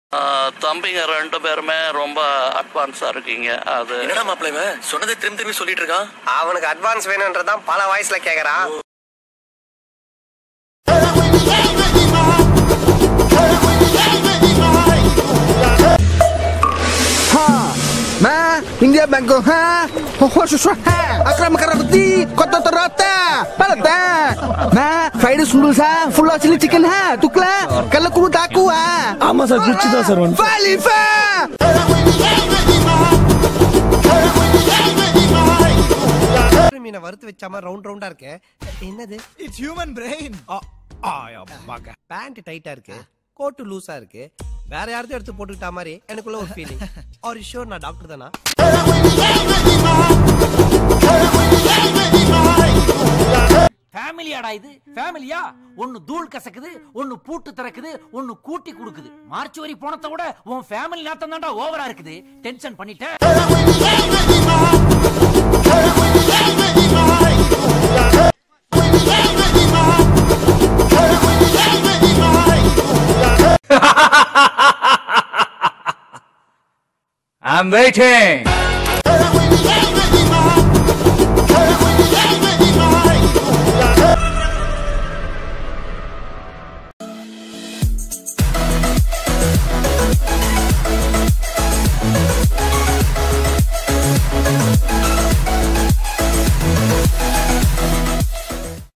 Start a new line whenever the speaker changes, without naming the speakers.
தம்பிங்க ரெண்டு பேருமே ரொம்ப அட்வான்ஸா இருக்கீங்க அது
என்னடா மாப்பிள்ள இவன் சொன்னதை திரும்பி திரும்பி சொல்லிட்டு இருக்கான்
அவனுக்கு அட்வான்ஸ் வேணும்ன்றதான் பல வாய்ஸ்ல கேக்குறான்
Ma, India Bango, ha? Hoshusha, ha? Akram Karati, Kota Torata, Palata. Ma, fried noodles, ha? Full of chili chicken, ha? Tukla, Kalakuru Taku, ha?
ஆமா சார் குச்சி தான் சார் ஒன்று
Valifa!
மீனை வறுத்து வச்ச மாதிரி ரவுண்ட் ரவுண்டா இருக்கு என்னது
இட்ஸ் ஹியூமன் பிரெயின்
பேண்ட் டைட்டா இருக்கு கோட்டு லூசா இருக்கு வேற யாராவது எடுத்து போட்டுக்கிட்ட மாதிரி எனக்குள்ள ஒரு ஃபீலிங் ஆர் ஷோர் நான் டாக்டர் தானா
ஃபேமிலியாடா இது ஃபேமிலியா ஒன்னு தூள் கசக்குது ஒன்னு பூட்டு திறக்குது ஒன்னு கூட்டி குடுக்குது மார்ச் வரி போனத விட உன் ஃபேமிலி நாத்தம் தான்டா ஓவரா இருக்குது டென்ஷன் பண்ணிட்ட
I'm waiting.